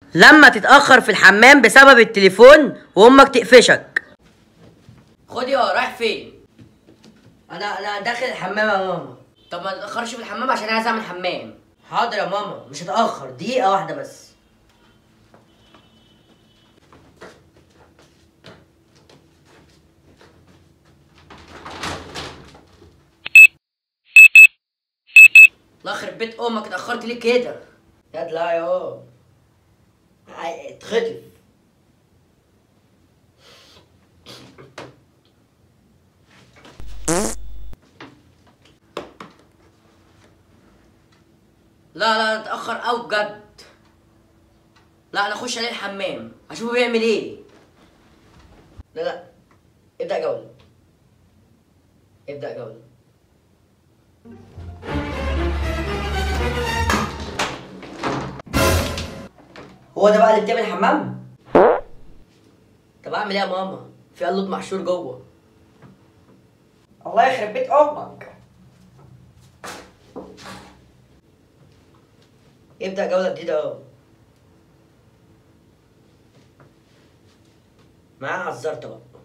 لما تتأخر في الحمام بسبب التليفون وأمك تقفشك خد يا رايح فين؟ أنا أنا داخل الحمام يا ماما طب ما تتأخرش في الحمام عشان عايز أعمل حمام حاضر يا ماما مش هتأخر دقيقة واحدة بس الله يخرب بيت امك اتاخرت ليه كده يا لا يا اتخطف لا لا اتاخر قوي بجد لا انا اخش عليه الحمام اشوفه بيعمل ايه لا لا ابدا جوله ابدا جوله هو ده بقى اللي بتعمل حمام؟ طب اعمل ايه يا ماما؟ في قلب محشور جوه الله يخرب بيت امك ابدأ جولة جديدة اهو معاه عزرت بقى